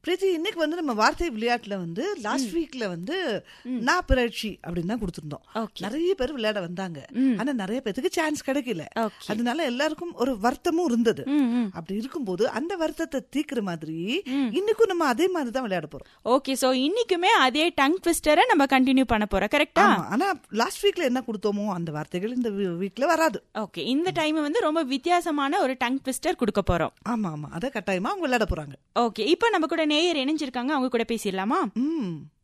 பிரீத்தி இன்னைக்கு வந்து நம்ம வார்த்தை விளையாட்டுல வந்து லாஸ்ட் வீக்ல வந்து நான் பிறழ்ச்சி அப்படின்னு தான் கொடுத்திருந்தோம் Okay. நிறைய பேர் விளையாட வந்தாங்க ஆனா நிறைய பேருக்கு சான்ஸ் கிடைக்கல Okay. அதனால எல்லாருக்கும் ஒரு வருத்தமும் இருந்தது ம், ம். அப்படி இருக்கும்போது அந்த வருத்தத்தை தீக்குற மாதிரி இன்னைக்கும் நம்ம அதே மாதிரி தான் விளையாட போறோம் ஓகே சோ இன்னைக்குமே அதே டங் ட்விஸ்டரை நம்ம கண்டினியூ பண்ண போறோம் கரெக்டா ஆமா ஆனா லாஸ்ட் வீக்ல என்ன கொடுத்தோமோ அந்த வார்த்தைகள் இந்த வீக்ல வராது ஓகே இந்த டைம் வந்து ரொம்ப வித்தியாசமான ஒரு டங் ட்விஸ்டர் கொடுக்க போறோம் ஆமா ஆமா அத கட்டாயமா அவங்க விளையாட போறாங்க ஓகே இப்போ நம்ம கூட நேயர் இணைஞ்சிருக்காங்க அவங்க கூட பேசிடலாமா ம்